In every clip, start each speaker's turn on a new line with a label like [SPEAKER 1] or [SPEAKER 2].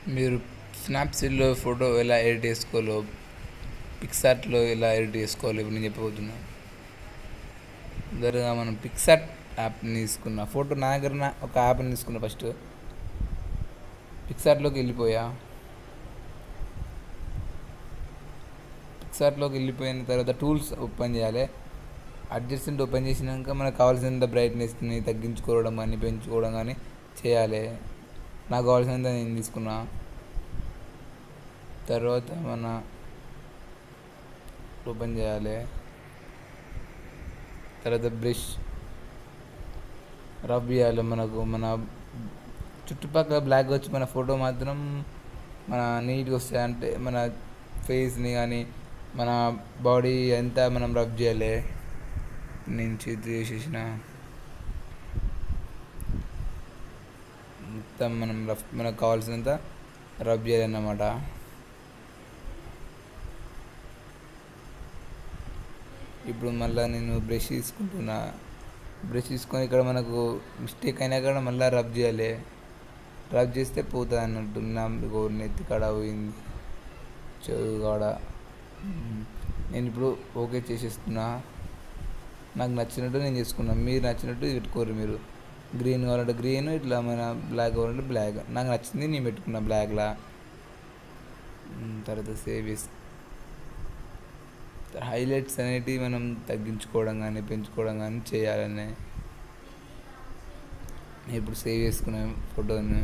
[SPEAKER 1] మీరు స్నాప్సీడ్లో ఫోటో ఎలా ఎడిట్ చేసుకోవాలో పిక్సార్ట్లో ఎలా ఎడిట్ చేసుకోవాలో ఇప్పుడు నేను చెప్పబోతున్నాను జరగా మనం పిక్సార్ట్ యాప్ని తీసుకున్న ఫోటో నా దగ్గర ఉన్న ఒక యాప్ని తీసుకున్నా ఫస్ట్ పిక్సార్ట్లోకి వెళ్ళిపోయా పిక్సార్ట్లోకి వెళ్ళిపోయిన తర్వాత టూల్స్ ఓపెన్ చేయాలి అడ్జస్టెంట్ ఓపెన్ చేసినాక మనకు కావాల్సినంత బ్రైట్నెస్ని తగ్గించుకోవడం కానీ పెంచుకోవడం కానీ చేయాలి నాకు కావాల్సినంత నేను తీసుకున్నా తర్వాత మన ఓపెన్ చేయాలి తర్వాత బ్రష్ రబ్ చేయాలి మనకు మన చుట్టుపక్కల బ్లాక్ వచ్చి మన ఫోటో మాత్రం మన నీట్గా వస్తాయి అంటే మన ఫేస్ని కానీ మన బాడీ అంతా మనం రబ్ చేయాలి నేను చేతి చేసేసిన మొత్తం మనం రఫ్ మనకు కావాల్సినంత రబ్ చేయాలన్నమాట ఇప్పుడు మళ్ళీ నేను బ్రష్ తీసుకుంటున్నా బ్రష్ తీసుకొని ఇక్కడ మనకు మిస్టేక్ అయినా కూడా మళ్ళీ రబ్ చేయాలి రబ్ చేస్తే పోతుంది అన్నట్టు నా ఇగో నెత్తి కాడ పోయింది చెవు కాడ నేను ఇప్పుడు ఓకే చేసేస్తున్నా నాకు నచ్చినట్టు నేను చేసుకున్నా మీరు నచ్చినట్టు పెట్టుకోరు మీరు గ్రీన్ కావాలంటే గ్రీన్ ఇట్లా మన బ్లాక్ కావాలంటే బ్లాక్ నాకు నచ్చింది నేను పెట్టుకున్నా బ్లాక్లా తర్వాత సేవ్ చేసి హైలైట్స్ అనేటివి మనం తగ్గించుకోవడం కానీ పెంచుకోవడం కానీ చేయాలని ఇప్పుడు సేవ్ చేసుకునే ఫోటోని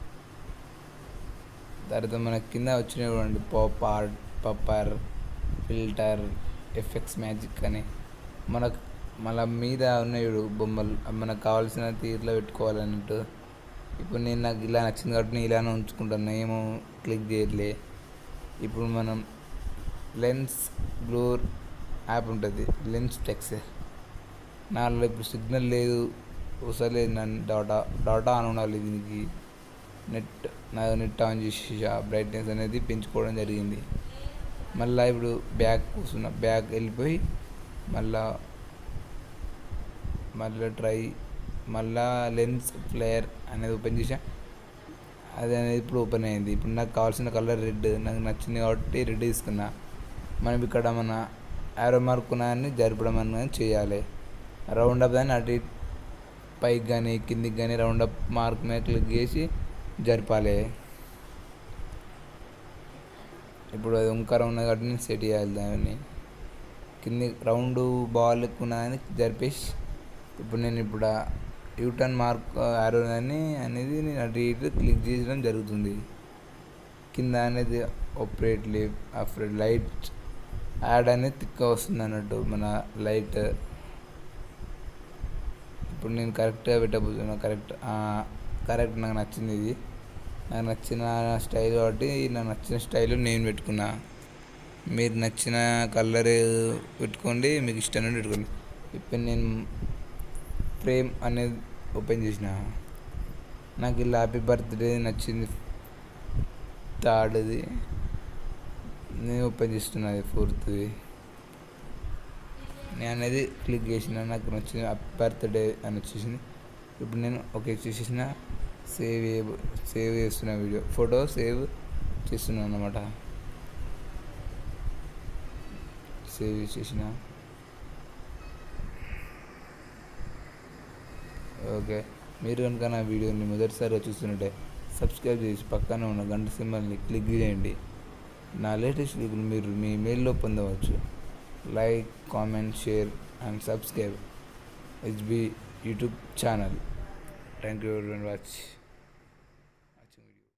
[SPEAKER 1] తర్వాత మన కింద వచ్చినవి చూడండి పాప్ ఆర్ట్ పప్పర్ ఫిల్టర్ ఎఫెక్ట్స్ మ్యాజిక్ అని మనకు మళ్ళీ మీద ఉన్నాయి చూడు బొమ్మలు అవి మనకు కావాల్సిన తీరులో పెట్టుకోవాలన్నట్టు ఇప్పుడు నేను నాకు ఇలా నచ్చింది కాబట్టి నేను ఇలానే ఉంచుకుంటాను ఏమో క్లిక్ చేయట్లే ఇప్పుడు మనం లెన్స్ బ్లూర్ యాప్ ఉంటుంది లెన్స్ టెక్స్ నాలో ఇప్పుడు సిగ్నల్ లేదు వస్తలేదు నన్ను డాటా డాటా ఆన్ ఉండాలి దీనికి నెట్ నా నెట్ ఆన్ చేసి బ్రైట్నెస్ అనేది పెంచుకోవడం జరిగింది మళ్ళీ ఇప్పుడు బ్యాక్ కూర్చున్నా బ్యాక్ వెళ్ళిపోయి మళ్ళా మళ్ళీ ట్రై మళ్ళా లెన్స్ ఫ్లేయర్ అనేది ఓపెన్ చేసా అది అనేది ఇప్పుడు ఓపెన్ అయింది ఇప్పుడు నాకు కావాల్సిన కలర్ రెడ్ నాకు నచ్చింది కాబట్టి రెడ్ తీసుకున్నా మనం ఇక్కడ మన ఆరో మార్క్ ఉన్నాయని జరపడం అనేది చేయాలి రౌండ్ అప్ దాన్ని అటు పైకి కానీ కిందికి కానీ రౌండ్ అప్ మార్క్ మీద క్లిక్ చేసి జరపాలి ఇప్పుడు అది ఉంకరం ఉన్నది కాబట్టి నేను సెట్ చేయాలి దాన్ని కింది రౌండ్ బాల్ ఉన్నదని జరిపేసి ఇప్పుడు నేను ఇప్పుడు యూటర్న్ మార్క్ ఆరో అని అనేది నేను అటు ఇటు క్లిక్ చేయడం జరుగుతుంది కింద అనేది operate live after light add అనేది తిక్క వస్తుంది అన్నట్టు మన లైట్ ఇప్పుడు నేను కరెక్ట్గా పెట్టబోతున్నా కరెక్ట్ కరెక్ట్ నాకు నచ్చింది ఇది నాకు నచ్చిన స్టైల్ కాబట్టి నాకు నచ్చిన స్టైల్ నేను పెట్టుకున్నా మీరు నచ్చిన కలర్ పెట్టుకోండి మీకు ఇష్టం నుండి పెట్టుకోండి ఇప్పుడు నేను ఫ్రేమ్ అనేది ఓపెన్ చేసిన నాకు ఇలా హ్యాపీ బర్త్డే నచ్చింది థర్డ్ది నేను ఓపెన్ చేస్తున్నది ఫోర్త్ది నేను అనేది క్లిక్ చేసిన నాకు నచ్చింది హ్యాపీ బర్త్డే అని వచ్చేసింది ఇప్పుడు నేను ఓకే చేసేసిన సేవ్ సేవ్ చేస్తున్న వీడియో ఫోటో సేవ్ చేస్తున్నాను అన్నమాట సేవ్ చేసేసిన ఓకే మీరు కనుక నా వీడియోని మొదటిసారిగా చూస్తుంటే సబ్స్క్రైబ్ చేసి పక్కన ఉన్న గంట సింబల్ని క్లిక్ చేయండి నా లేటెస్ట్ వీడియోలు మీరు మీ మెయిల్లో పొందవచ్చు like comment share and subscribe HB YouTube channel thank you very watch